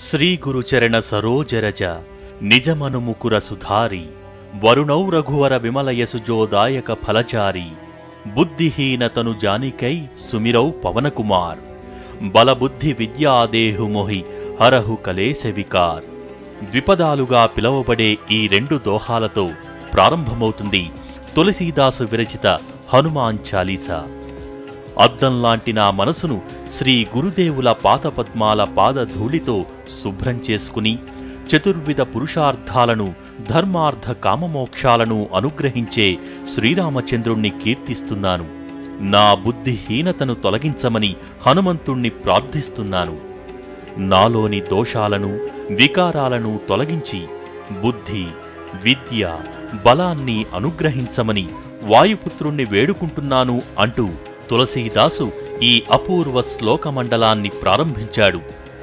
Shri గురుచరణ సరోజరజ నిజమను ముకుర సుధారి వరుణౌ రఘువర విమలయసుజోదాయక ఫలచారి బుద్ధిహీనతను జానికై సుమిరౌ పవనకుమార్ బలబుద్ధి విద్యాదేహు మొహి హరహు కలేశ vicar ద్విపదాలుగా పిలువబడే ఈ రెండు దోహాలతో ప్రారంభమవుతుంది తులసీదాసు విరచిత హనుమాన్ చాలీసా అద్దంలాంటి నా మనసును శ్రీ గురుదేవుల పాదపద్మాల పాదధూళితో శుభ్రం చేసుకుని చతుర్విధ పురుషార్థాలను ధర్మార్థ కామమోక్షాలను అనుగ్రహించే శ్రీరామచంద్రుణ్ణి కీర్తిస్తున్నాను నా బుద్ధిహీనతను తొలగించమని హనుమంతుణ్ణి ప్రార్థిస్తున్నాను నాలోని దోషాలను వికారాలను తొలగించి బుద్ధి విద్య బలాన్ని అనుగ్రహించమని వాయుపుత్రుణ్ణి వేడుకుంటున్నాను అంటూ తులసీదాసు ఈ అపూర్వ శ్లోకమండలాన్ని ప్రారంభించాడు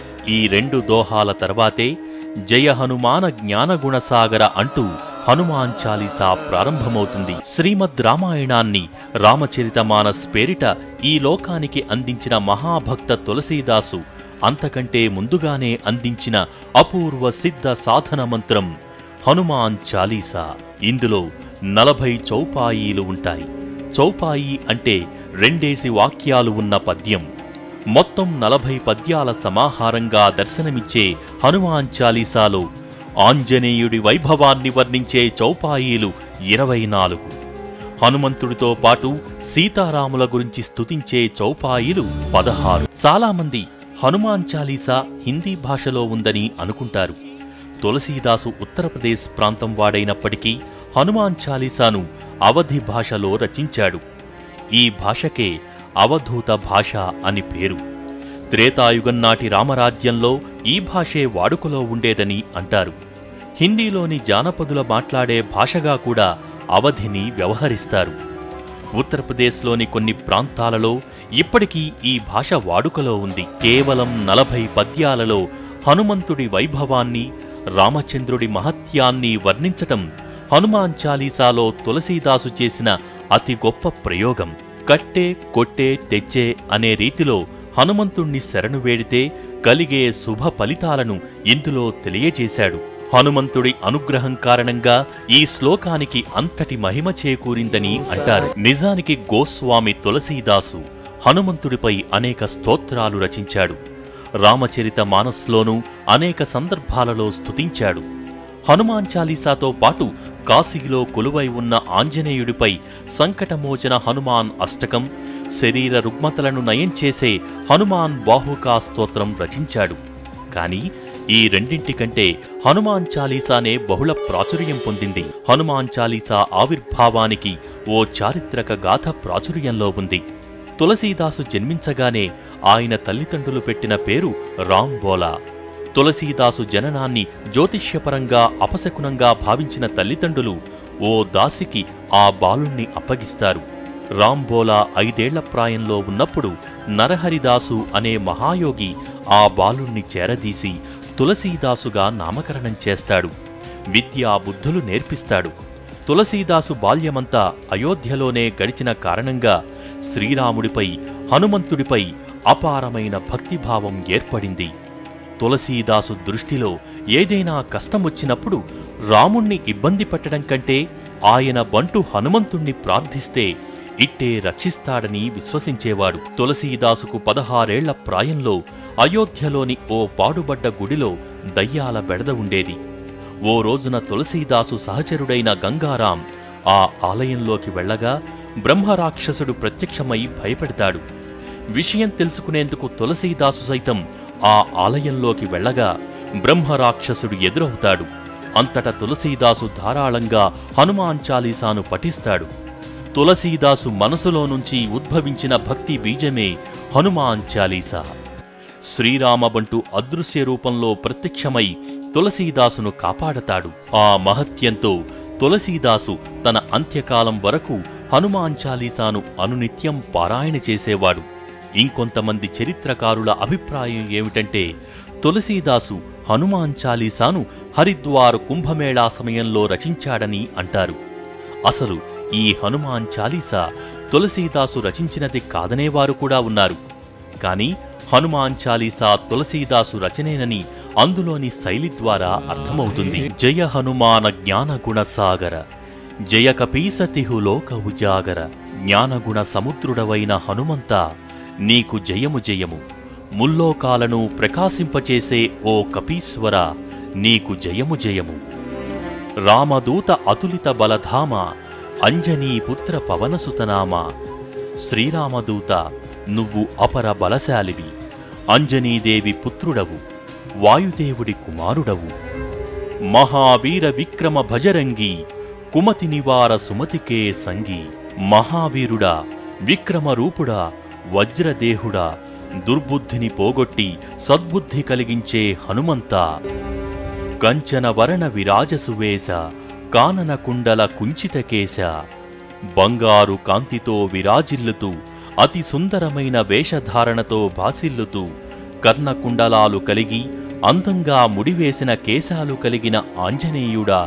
ఈ రెండు దోహాల తర్వాతే జయ హనుమాన జ్ఞానగుణసాగర అంటూ హనుమాన్ చాలీసా ప్రారంభమవుతుంది శ్రీమద్ రామాయణాన్ని రామచరితమానస్ పేరిట ఈ లోకానికి అందించిన మహాభక్త తులసీదాసు అంతకంటే ముందుగానే అందించిన అపూర్వ సిద్ధ సాధన మంత్రం హనుమాన్ చాలీసా ఇందులో నలభై చౌపాయీలు ఉంటాయి చౌపాయి అంటే రెండేసి వాక్యాలు ఉన్న పద్యం మొత్తం నలభై పద్యాల సమాహారంగా దర్శనమిచ్చే హనుమాన్ చాలీసాలో ఆంజనేయుడి వైభవాన్ని వర్ణించే చౌపాయీలు ఇరవై నాలుగు హనుమంతుడితో పాటు సీతారాముల గురించి స్తుతించే చౌపాయిలు పదహారు చాలామంది హనుమాన్ చాలీసా హిందీ భాషలో ఉందని అనుకుంటారు తులసీదాసు ఉత్తరప్రదేశ్ ప్రాంతం వాడైనప్పటికీ హనుమాన్ చాలీసాను అవధి భాషలో రచించాడు ఈ భాషకే అవధూత భాష అని పేరు త్రేతాయుగం నాటి రామరాజ్యంలో ఈ భాషే వాడుకలో ఉండేదని అంటారు హిందీలోని జానపదుల మాట్లాడే భాషగా కూడా అవధిని వ్యవహరిస్తారు ఉత్తరప్రదేశ్లోని కొన్ని ప్రాంతాలలో ఇప్పటికీ ఈ భాష వాడుకలో ఉంది కేవలం నలభై పద్యాలలో హనుమంతుడి వైభవాన్ని రామచంద్రుడి మహత్యాన్ని వర్ణించటం హనుమాన్ చాలీసాలో తులసీదాసు చేసిన అతి గొప్ప ప్రయోగం కట్టే కొట్టే తెచ్చే అనే రీతిలో హనుమంతుణ్ణి శరణు వేడితే కలిగే శుభ ఫలితాలను ఇందులో తెలియజేశాడు హనుమంతుడి అనుగ్రహం కారణంగా ఈ శ్లోకానికి అంతటి మహిమ చేకూరిందని అంటారు నిజానికి గోస్వామి తులసీదాసు హనుమంతుడిపై అనేక స్తోత్రాలు రచించాడు రామచరిత మానస్లోనూ అనేక సందర్భాలలో స్తుతించాడు హనుమాన్ చాలీసాతో పాటు కాశీలో కొలువై ఉన్న ఆంజనేయుడిపై సంకటమోచన హనుమాన్ అష్టకం శరీర రుగ్మతలను నయం చేసే హనుమాన్ బాహుకా స్తోత్రం రచించాడు కానీ ఈ రెండింటి కంటే హనుమాన్ చాలీసానే బహుళ ప్రాచుర్యం పొందింది హనుమాన్ చాలీసా ఆవిర్భావానికి ఓ చారిత్రక గాథ ప్రాచుర్యంలో ఉంది తులసీదాసు జన్మించగానే ఆయన తల్లిదండ్రులు పెట్టిన పేరు రాంబోలా తులసీదాసు జననాన్ని జ్యోతిష్యపరంగా అపశకునంగా భావించిన తల్లిదండ్రులు ఓ దాసికి ఆ బాలుణ్ణి అప్పగిస్తారు రాంబోలా ఐదేళ్ల ప్రాయంలో ఉన్నప్పుడు నరహరిదాసు అనే మహాయోగి ఆ బాలుణ్ణి చేరదీసి తులసీదాసుగా నామకరణం చేస్తాడు విద్యా బుద్ధులు నేర్పిస్తాడు తులసీదాసు బాల్యమంతా అయోధ్యలోనే గడిచిన కారణంగా శ్రీరాముడిపై హనుమంతుడిపై అపారమైన భక్తిభావం ఏర్పడింది తులసీదాసు దృష్టిలో ఏదైనా కష్టం వచ్చినప్పుడు రాముణ్ణి ఇబ్బంది పెట్టడం కంటే ఆయన బంటు హనుమంతుణ్ణి ప్రార్థిస్తే ఇట్టే రక్షిస్తాడని విశ్వసించేవాడు తులసీదాసుకు పదహారేళ్ల ప్రాయంలో అయోధ్యలోని ఓ పాడుబడ్డ గుడిలో దయ్యాల బెడద ఉండేది ఓ రోజున తులసీదాసు సహచరుడైన గంగారాం ఆ ఆలయంలోకి వెళ్ళగా బ్రహ్మరాక్షసుడు ప్రత్యక్షమై భయపెడతాడు విషయం తెలుసుకునేందుకు తులసీదాసు సైతం ఆ ఆలయంలోకి వెళ్ళగా బ్రహ్మరాక్షసుడు ఎదురవుతాడు అంతట తులసీదాసు ధారాళంగా హనుమాన్ చాలీసాను పఠిస్తాడు తులసీదాసు మనసులో నుంచి ఉద్భవించిన భక్తి బీజమే హనుమాన్ చాలీసా శ్రీరామబంటు అదృశ్య రూపంలో ప్రత్యక్షమై తులసీదాసును కాపాడతాడు ఆ మహత్యంతో తులసీదాసు తన అంత్యకాలం వరకు హనుమాన్ చాలీసాను అనునిత్యం పారాయణ చేసేవాడు ఇంకొంతమంది చరిత్రకారుల అభిప్రాయం ఏమిటంటే తులసీదాసు హనుమాన్ చాలీసాను హరిద్వార్ కుంభమేళా సమయంలో రచించాడని అంటారు అసలు ఈ హనుమాన్ చాలీసా తులసీదాసు రచించినది కాదనేవారు కూడా ఉన్నారు కాని హనుమాన్ చాలీసా తులసీదాసు రచనేనని అందులోని శైలి ద్వారా అర్థమవుతుంది జయ హనుమాన జ్ఞాన గుణ సాగర జయ కపీసతిహు లోక ఉజాగర జ్ఞానగుణ సముద్రుడవైన హనుమంత నీకు జయము జయము ముల్లోకాలను ప్రకాశింపచేసే ఓ కపీశ్వర నీకు జయము జయము రామదూత అతులిత బలధామ అంజనీ పుత్ర పవనసుతనామ శ్రీరామదూత నువ్వు అపర బలశాలివి అంజనీదేవి పుత్రుడవు వాయుదేవుడి కుమారుడవు మహావీర విక్రమ భజరంగి కుమతి నివార సుమతికే సంగి మహావీరుడా విక్రమరూపుడా వజ్రదేహుడా దుర్బుద్ధిని పోగొట్టి సద్బుద్ధి కలిగించే హనుమంత కంచన వరణ విరాజసువేశ కానన కుండల కుంచితకేశ బంగారు కాంతితో విరాజిల్లుతూ అతి సుందరమైన వేషధారణతో భాసిల్లుతూ కర్ణకుండలాలు కలిగి అందంగా ముడివేసిన కేశాలు కలిగిన ఆంజనేయుడా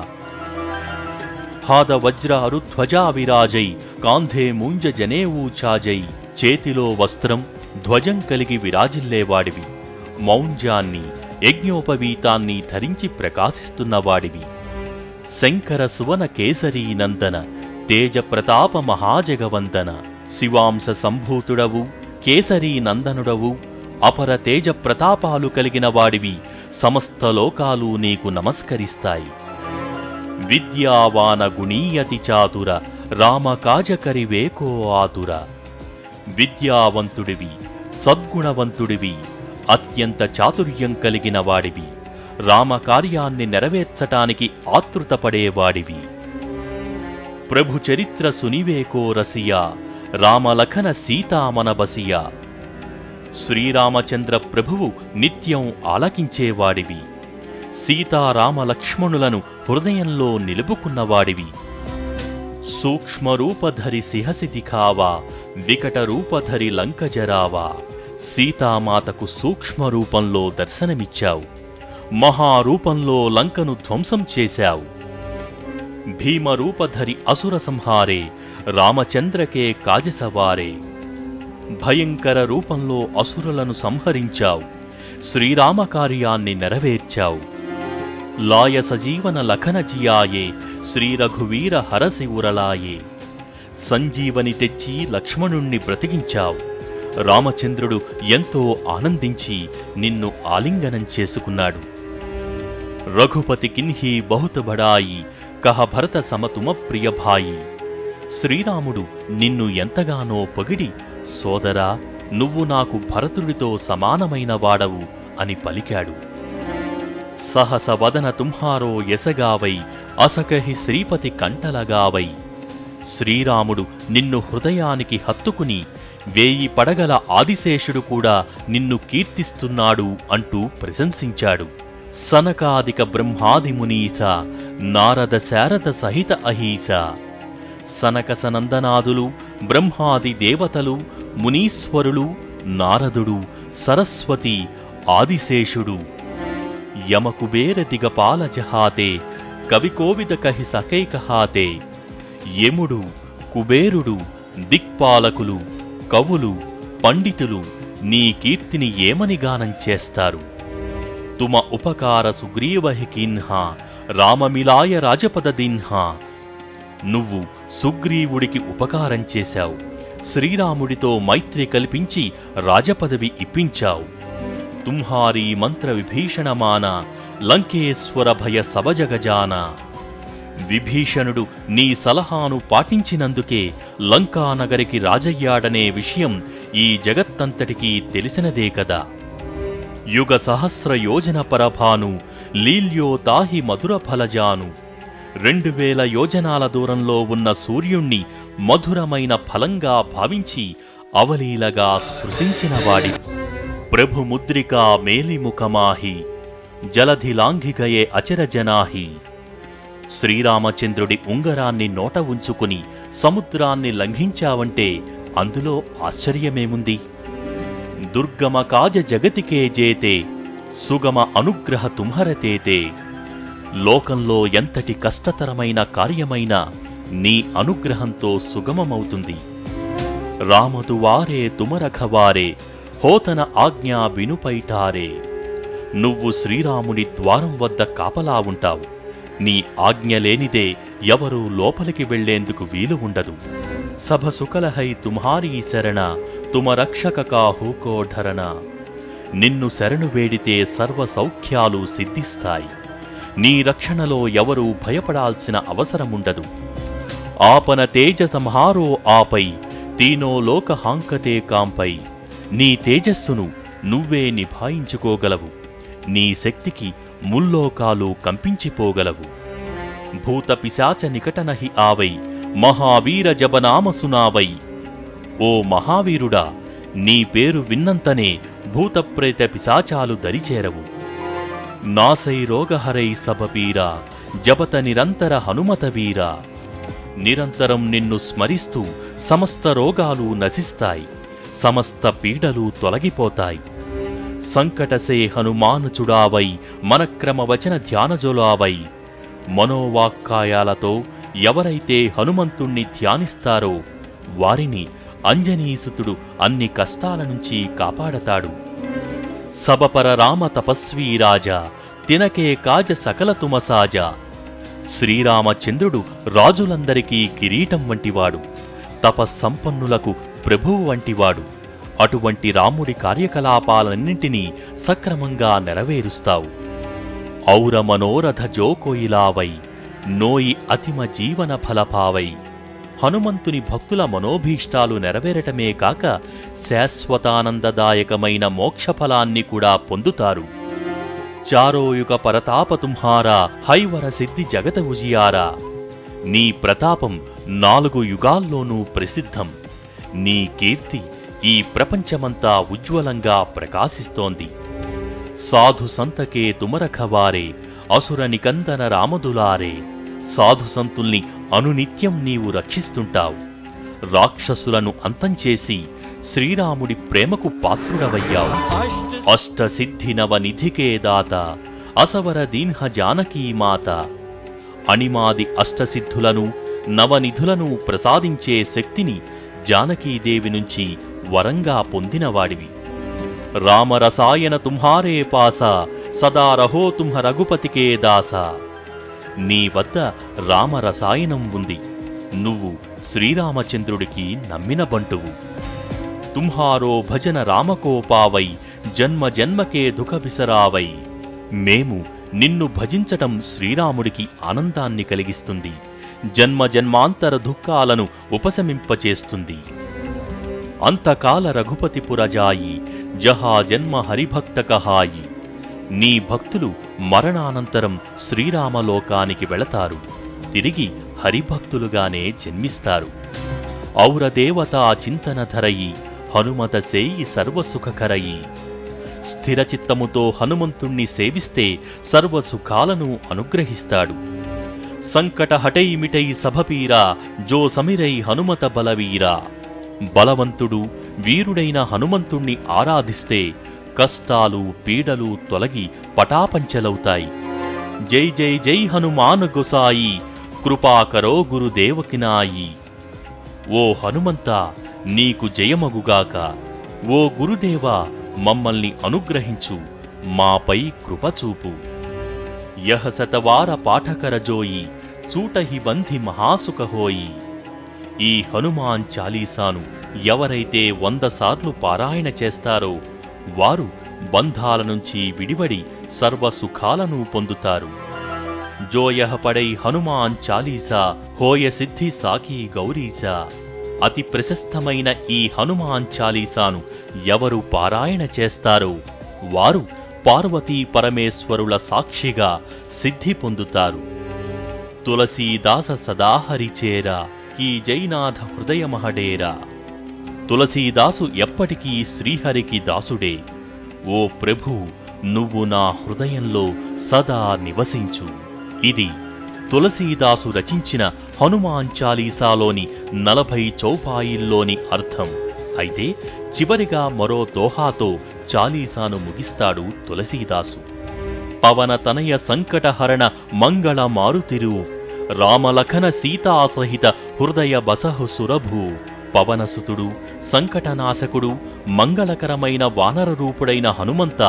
హాద వజ్ర అరుధ్వజా విరాజై కాంధే మూంజ జనేవూచాజై చేతిలో వస్త్రం ధ్వజం కలిగి విరాజిల్లేవాడివి మౌంజాన్ని యజ్ఞోపవీతాన్ని ధరించి ప్రకాశిస్తున్నవాడివి శంకర సువన కేసరీ నందన తేజ ప్రతాప మహాజగవందన శివాంశ సంభూతుడవు కేసరీ నందనుడవు అపర తేజ ప్రతాపాలు కలిగిన వాడివి సమస్త లోకాలు నీకు నమస్కరిస్తాయి విద్యావాన గుణీయతి చాతుర రామకాజకరివేకో ఆతుర విద్యావంతుడివి సద్గుణవంతుడివి అత్యంత చాతుర్యం కలిగిన వాడివి రామకార్యాన్ని నెరవేర్చటానికి ఆతృతపడేవాడివి ప్రభు చరిత్ర సునివేకో రసియా రామలఖన సీతామన బసియా శ్రీరామచంద్ర ప్రభువు నిత్యం ఆలకించేవాడివి సీతారామ లక్ష్మణులను హృదయంలో నిలుపుకున్నవాడివి సూక్ష్మరూపధరి సిహసి దిఖావా వికట రూపధరి లంకజరావా సీతామాతకు సూక్ష్మ రూపంలో దర్శనమిచ్చావు మహారూపంలో లంకను ధ్వంసం చేశావు భీమరూపధరి అసుర సంహారే రామచంద్రకే కాజసవారే భయంకర రూపంలో అసురులను సంహరించావు శ్రీరామ కార్యాన్ని నెరవేర్చావు లాయ సజీవన లఖన జియాయే శ్రీ రఘువీర హరసి ఉరలాయే సంజీవని తెచ్చి లక్ష్మణుణ్ణి బ్రతికించావు రామచంద్రుడు ఎంతో ఆనందించి నిన్ను ఆలింగనం చేసుకున్నాడు రఘుపతి కిన్హి బహుత బడాయి కహ భరత సమతుమ ప్రియభాయి శ్రీరాముడు నిన్ను ఎంతగానో పొగిడి సోదరా నువ్వు నాకు భరతుడితో సమానమైన వాడవు అని పలికాడు సహస వదన తుంహారో ఎసగావై అసకహి శ్రీపతి కంటలగావై శ్రీరాముడు నిన్ను హృదయానికి హత్తుకుని వేయి పడగల ఆదిశేషుడు కూడా నిన్ను కీర్తిస్తున్నాడు అంటూ ప్రశంసించాడు సనకాదిక బ్రహ్మాది మునీస నారద శారద సహిత అహీస సనక సనందనాదులు బ్రహ్మాది దేవతలు మునీశ్వరులు నారదుడు సరస్వతి ఆదిశేషుడు యమకుబేర దిగపాల జహాతే కవికోవిద కహి సకైకహాతే యముడు కుబేరుడు దిక్పాలకులు కవులు పండితులు నీ కీర్తిని ఏమని గానం చేస్తారు తుమ ఉపకార సుగ్రీవహి కిన్హా రామమిలాయ రాజపద దిన్హా నువ్వు సుగ్రీవుడికి ఉపకారం చేశావు శ్రీరాముడితో మైత్రి కల్పించి రాజపదవి ఇప్పించావు తుంహారీ మంత్ర విభీషణమాన లంకేశ్వర భయ సబజగజాన విభీషణుడు నీ సలహాను పాటించినందుకే లంకానగరికి రాజయ్యాడనే విషయం ఈ జగత్తంతటికీ తెలిసినదే కదా యుగ సహస్ర యోజన పరభాను లీల్యో తాహి మధుర ఫలజాను రెండు వేల యోజనాల దూరంలో ఉన్న సూర్యుణ్ణి మధురమైన ఫలంగా భావించి అవలీలగా స్పృశించిన వాడి ప్రభు ముద్రికా మేలిముఖమాహి జలధి లాంఘికయే అచరజనాహి శ్రీరామచంద్రుడి ఉంగరాన్ని నోట ఉంచుకుని సముద్రాన్ని లంఘించావంటే అందులో ఆశ్చర్యమేముంది దుర్గమ కాజ జగతికే జేతే సుగమ అనుగ్రహ తుంహరతేతే లోకంలో ఎంతటి కష్టతరమైన కార్యమైనా నీ అనుగ్రహంతో సుగమమవుతుంది రామదు వారే తుమరఖవారే హోతన ఆజ్ఞా వినుపైటారే నువ్వు శ్రీరాముని ద్వారం వద్ద కాపలా ఉంటావు నీ ఆజ్ఞ లేనిదే ఎవరూ లోపలికి వెళ్లేందుకు వీలు ఉండదు సభ సుకలహై తుమ్హారీ శరణ తుమ రక్షక కాహూకో ధరణ నిన్ను శరణు వేడితే సర్వ సౌఖ్యాలు సిద్ధిస్తాయి నీ రక్షణలో ఎవరూ భయపడాల్సిన అవసరముండదు ఆపన తేజ సంహారో ఆపై తీనో లోక హాంకతే కాంపై నీ తేజస్సును నువ్వే నిభాయించుకోగలవు నీ శక్తికి ముల్లోకాలు కంపించిపోగలవు భూత పిశాచ నికటనహి ఆవై మహావీర జబనామ సునావై ఓ మహావీరుడా నీ పేరు విన్నంతనే భూతప్రేత పిశాచాలు దరిచేరవు నాసై రోగహరై సబపీరా జపత నిరంతర హనుమత వీరా నిరంతరం నిన్ను స్మరిస్తూ సమస్త రోగాలు నశిస్తాయి సమస్త పీడలు తొలగిపోతాయి సంకటసే హనుమానుచుడావై మనక్రమ వచన ధ్యానజులావై మనోవాక్కాయాలతో ఎవరైతే హనుమంతుణ్ణి ధ్యానిస్తారో వారిని అంజనీసుతుడు అన్ని కష్టాల నుంచి కాపాడతాడు సబపర రామ తపస్వీ రాజా తినకే కాజ సకల తుమసాజ శ్రీరామచంద్రుడు రాజులందరికీ కిరీటం వంటివాడు తపస్సంపన్నులకు ప్రభువు వంటివాడు అటువంటి రాముడి కార్యకలాపాలన్నింటినీ సక్రమంగా నెరవేరుస్తావు ఔర మనోరథ జోకోయిలావై నోయి అతిమ జీవన ఫలపావై హనుమంతుని భక్తుల మనోభీష్టాలు నెరవేరటమే కాక శాశ్వతానందదాయకమైన మోక్షఫలాన్ని కూడా పొందుతారు చారోయుగ పరతాప తుంహారా హైవర సిద్ధి జగత ఉజియారా నీ ప్రతాపం నాలుగు యుగాల్లోనూ ప్రసిద్ధం నీ కీర్తి ఈ ప్రపంచమంతా ఉజ్వలంగా ప్రకాశిస్తోంది సాధు సంతకే తుమరఖవారే అసుర నికందన రామదులారే సాధు సంతుల్ని అనునిత్యం నీవు రక్షిస్తుంటావు రాక్షసులను అంతం చేసి శ్రీరాముడి ప్రేమకు పాత్రుడవయ్యావు అష్టసిద్ధి నవ నిధికే దాత అసవర దీన్హ జానకీ మాత అణిమాది అష్టసిద్ధులను నవనిధులను ప్రసాదించే శక్తిని జానకీదేవి నుంచి వరంగా పొందినవాడివి రామరసాయన తుంహారే పాస సదా రహో తుంహ రఘుపతికే దాస నీ వద్ద రామరసాయనం ఉంది నువ్వు శ్రీరామచంద్రుడికి నమ్మిన బంటువు తుంహారో భజన రామకోపావై జన్మ జన్మకే దుఃఖ బిసరావై మేము నిన్ను భజించటం శ్రీరాముడికి ఆనందాన్ని కలిగిస్తుంది జన్మ జన్మాంతర దుఃఖాలను ఉపశమింపచేస్తుంది అంతకాల రఘుపతి పురజాయి జహా జన్మ హరిభక్త కహాయి నీ భక్తులు మరణానంతరం శ్రీరామలోకానికి వెళతారు తిరిగి హరిభక్తులుగానే జన్మిస్తారు ఔర దేవతా చింతనధరయి హనుమత సేయి సర్వసుఖకరయి స్థిరచిత్తముతో హనుమంతుణ్ణి సేవిస్తే సర్వసుఖాలను అనుగ్రహిస్తాడు సంకట హటైమిటై సభపీరా జో సమిరై హనుమత బలవీరా బలవంతుడు వీరుడైన హనుమంతుణ్ణి ఆరాధిస్తే కష్టాలు పీడలు తొలగి పటాపంచలవుతాయి జై జై జై హనుమాన్ గుసాయి కృపాకరో గురుదేవకినాయి ఓ హనుమంత నీకు జయమగుగాక ఓ గురుదేవా మమ్మల్ని అనుగ్రహించు మాపై కృపచూపు యహ శతవార పాఠకరజోయి చూటహి బంధి మహాసుఖహోయి ఈ హనుమాన్ చాలీసాను ఎవరైతే వంద సార్లు పారాయణ చేస్తారో వారు బంధాల నుంచి విడివడి సర్వసుఖాలను పొందుతారు జోయహ పడై హనుమాన్ చాలీసా హోయ సిద్ధి సాకి గౌరీసా అతి ప్రశస్తమైన ఈ హనుమాన్ చాలీసాను ఎవరు పారాయణ చేస్తారో వారు పార్వతీ పరమేశ్వరుల సాక్షిగా సిద్ధి పొందుతారు తులసీదాస సదాహరిచేరా ఈ జైనాథ హృదయమహడేరా తులసీదాసు ఎప్పటికీ శ్రీహరికి దాసుడే ఓ ప్రభు నువ్వు నా హృదయంలో సదా నివసించు ఇది తులసీదాసు రచించిన హనుమాన్ చాలీసాలోని నలభై చౌపాయిల్లోని అర్థం అయితే చివరిగా మరో దోహాతో చాలీసాను ముగిస్తాడు తులసీదాసు పవన తనయ సంకటహరణ మంగళ మారుతిరు రామలఖన సీతాసహిత హృదయ బసహు సురభు పవనసుతుడు సంకటనాశకుడు మంగళకరమైన వానర రూపుడైన హనుమంత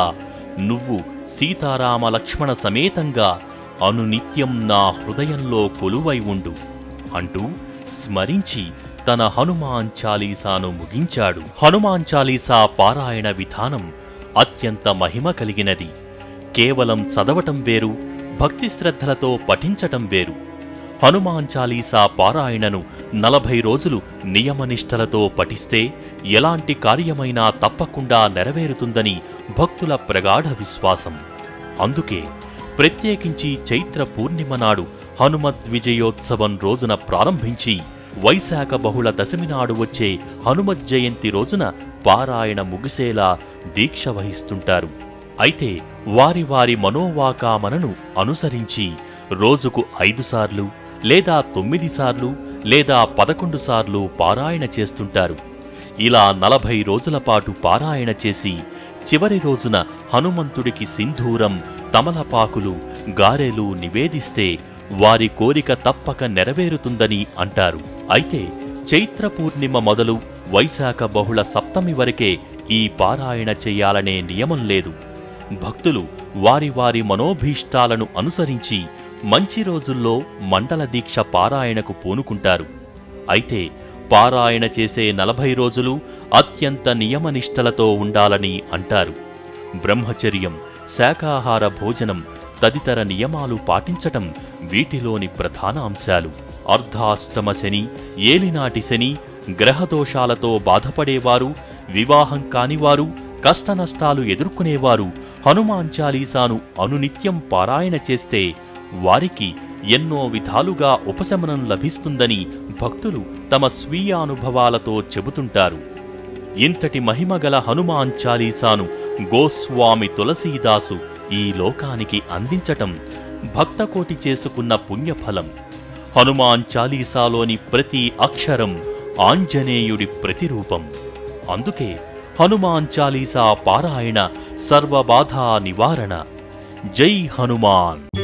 నువ్వు సీతారామ లక్ష్మణ సమేతంగా అనునిత్యం నా హృదయంలో కొలువై ఉండు అంటూ స్మరించి తన హనుమాన్ చాలీసాను ముగించాడు హనుమాన్ చాలీసా పారాయణ విధానం అత్యంత మహిమ కలిగినది కేవలం చదవటం వేరు భక్తి శ్రద్ధలతో పఠించటం వేరు హనుమాన్ చాలీసా పారాయణను నలభై రోజులు నియమనిష్టలతో పఠిస్తే ఎలాంటి కార్యమైనా తప్పకుండా నెరవేరుతుందని భక్తుల ప్రగాఢ విశ్వాసం అందుకే ప్రత్యేకించి చైత్ర పూర్ణిమ నాడు హనుమద్ విజయోత్సవం రోజున ప్రారంభించి వైశాఖ బహుళ దశమి నాడు వచ్చే హనుమత్ జయంతి రోజున పారాయణ ముగిసేలా దీక్ష వహిస్తుంటారు అయితే వారి వారి మనోవాకామనను అనుసరించి రోజుకు ఐదు సార్లు లేదా తొమ్మిది సార్లు లేదా పదకొండు సార్లు పారాయణ చేస్తుంటారు ఇలా నలభై రోజుల పాటు పారాయణ చేసి చివరి రోజున హనుమంతుడికి సింధూరం తమలపాకులు గారెలు నివేదిస్తే వారి కోరిక తప్పక నెరవేరుతుందని అంటారు అయితే చైత్ర పూర్ణిమ మొదలు వైశాఖ బహుళ సప్తమి వరకే ఈ పారాయణ చెయ్యాలనే నియమం లేదు భక్తులు వారి వారి మనోభీష్టాలను అనుసరించి మంచి రోజుల్లో మండల దీక్ష పారాయణకు పూనుకుంటారు అయితే పారాయణ చేసే నలభై రోజులు అత్యంత నియమనిష్టలతో ఉండాలని అంటారు బ్రహ్మచర్యం శాకాహార భోజనం తదితర నియమాలు పాటించటం వీటిలోని ప్రధాన అంశాలు అర్ధాష్టమ శని ఏలినాటి శని గ్రహదోషాలతో బాధపడేవారు వివాహం కానివారు కష్టనష్టాలు ఎదుర్కొనేవారు హనుమాన్ చాలీసాను అనునిత్యం పారాయణ చేస్తే వారికి ఎన్నో విధాలుగా ఉపశమనం లభిస్తుందని భక్తులు తమ స్వీయ అనుభవాలతో చెబుతుంటారు ఇంతటి మహిమగల హనుమాన్ చాలీసాను గోస్వామి తులసీదాసు ఈ లోకానికి అందించటం భక్తకోటి చేసుకున్న పుణ్యఫలం హనుమాన్ చాలీసాలోని ప్రతి అక్షరం ఆంజనేయుడి ప్రతిరూపం అందుకే హనుమాన్ చాలీసా పారాయణ సర్వబాధా నివారణ జై హనుమాన్